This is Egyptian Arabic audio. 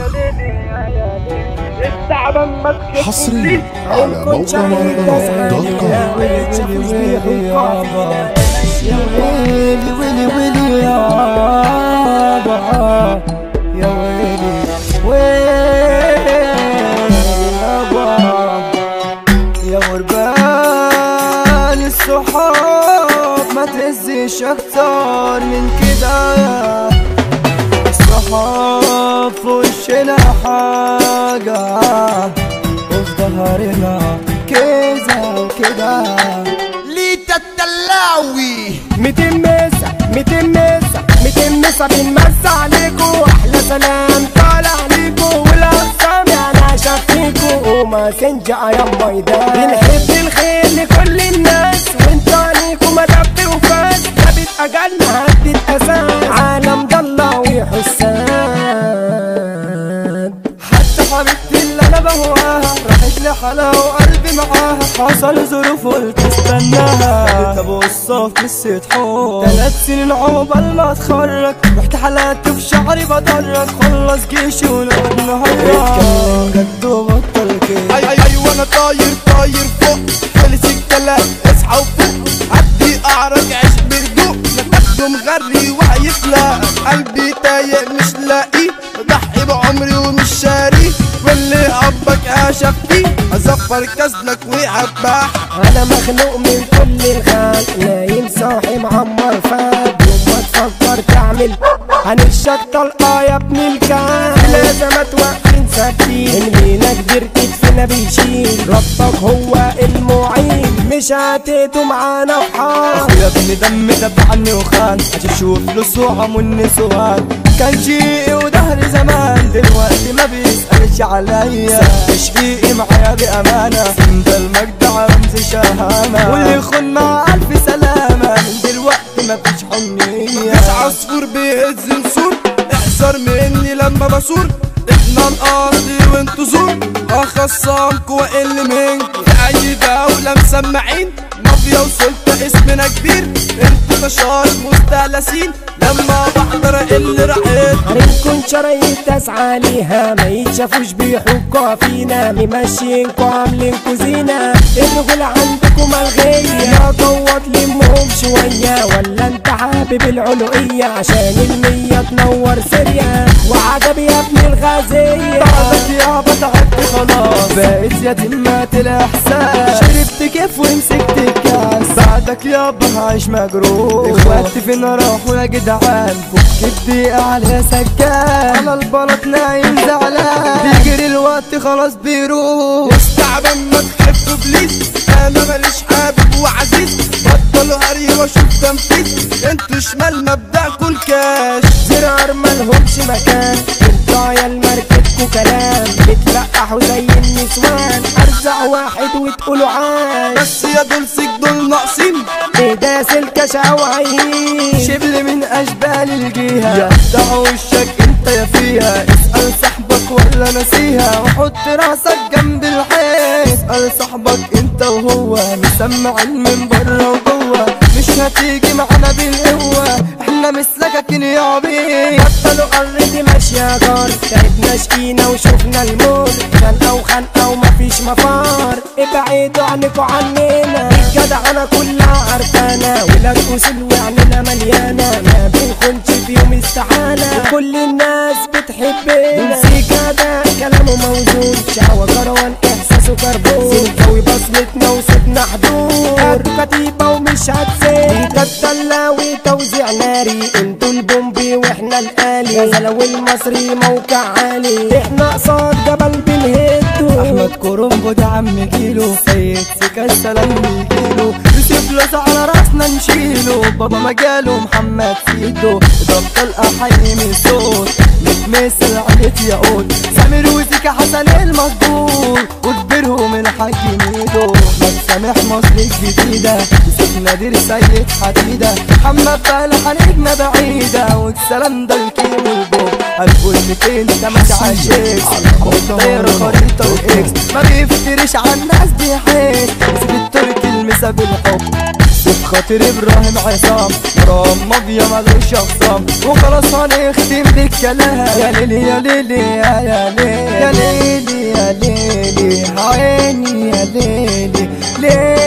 حصريا على موقع مهرجانات دوت كوم يا ويلي ويلي ويلي يابا يا ويلي ويلي يابا يا غربان الصحاب ما تهزش اكتر من كده الصحاب في وشنا حاجة وفي ظهرنا كذا وكده ليتا التلاوي ميتين مسا ميتين مسا ميتين مسا بنمس عليكو احلى سلام طالع ليكو والاقسام انا شافيكو وما سنجا يا ميدان بنحب الخير لكل الناس وانت عليكو مدب وفاس جابت اجلنا هدت اساس عالم ضلة وحسان حتى حبيبتي اللي انا بهواها راحت لحالها وقلبي معاها حصل ظروف قلت استناها بقيت ابص في قصة حب تلات سنين عقبال ما اتخرج رحت حلقت في شعري بدرج خلص جيشي ولقيت نهار جد وبطل كده اي اي ايوه انا طاير طاير فوق خلص الكلام اصحى وفوق عدي اعرج عيش بردوق نفسه مغري وهيخلق قلبي تايه مش لاقي بضحي بعمري ومش شاري واللي حبك اشف فيه اظفر كسلك وعباح انا مخنوق من كل الخلق نايم صاحي معمر فات يوم ما تفكر تعمل هنشك طلقة يا ابن الكلب لازم واقفين ثابتين المينا كبير كتفنا بيشيل ربك هو المعين مش هتيتوا معانا في حال اخويا ابن دم دفعني وخان عشان اشوف فلوس وعم والنسوان كان شيء وظهري زمان دلوقتي ما بيسألش عليا تشقيقي معايا بأمانة انت المجد رمز شهامة واللي يخون مع ألف سلامة من دلوقتي مفيش حنية مفيش عصفور بيهز نسور احذر مني لما بصور احنا الارض وانتو زور اخصامكوا واقل منكوا في اي دولة مسمعين مافيا وسلطة اسمنا كبير انتوا تشار مستهلسين لما بحضر اللي رأيت هنكون شرايط تسعى ليها ما يتشافوش بيحكوا فينا ممشينكوا عاملينكوا زينة الرجولة عندكم ملغية يا قوت لمهم شوية ولا انت حابب العلوية عشان المية تنور سرية وعجب يا ابن الغازية بعدك يابا تعبت خلاص بقيت يتيمة الإحساس شربت كيف ومسكت الكاس بعدك يابا هعيش مجروح اخواتي فين راحوا يا جدعان فك الدقيقة على سجان على البلاط نايم زعلان بيجري الوقت خلاص بيروح استعبان ما تحب بليز انا ماليش حابب وعزيز بطلوا هري واشوف تنفيذ انتوا شمال مبدأكوا الكاش زرار ملهمش مكان انتوا يا المركبكوا كلام بتلقحوا زي النسوان ارزع واحد وتقولوا عاش بس يا دول سيك دول ناقصين ايدا سلكة شوعين شبل من اشبال الجهة يدع وشك انت يا فيها اسأل صاحبك ولا نسيها وحط راسك جنب الحيط اسأل صاحبك انت وهو مسمع من بره وجوه مش هتيجي معانا بالقوة احنا مسلكك يا عبيد بطلوا قريتي ماشية جار تعبنا شقينا وشوفنا الموت خنقة وخنقة ومفيش مفار ابعدوا عنكوا عننا الجدعنة كلها عرفانة ولاد اصول وعننا مليانة ما بنكونش في يوم استعانة وكل الناس بتحبنا نسيكا ده كلامه موزون شهوة كروان احساسه كربون سلكاوي بصمتنا وصوتنا حضور كتيبة ومش هتسيب انت التلاوي توزيع ناري انتوا البومبي واحنا الالي غزلو المصري موقع عالي احنا قصاد جبل بنهدو احمد كرومبو ده عم كيلو سيد سكا السلام بيجيله يوسف لوز على راسنا نشيله بابا مجاله محمد سيدو اضرب طلقه حي من صوت متمثل عليك يا قول سامر وزيكا حسن المظبوط وكبرهم الحاج ميدو احمد سامح مصر الجديدة يوسف نادر سيد حديدة محمد فالح نجمة بعيدة والسلام ده الكيم والبوب هنقول 200 ده مش عاشق طير خريطة واكس ما بيفترش على الناس دي حيل يوسف التركي المسا بالحب بس بخاطر ابراهيم عصام مرام ماضية ملوش اخصام وخلاص هنختم بالكلام يا ليلي يا ليلي يا يا ليلي يا ليلي يا ليلي عيني يا ليلي ليلي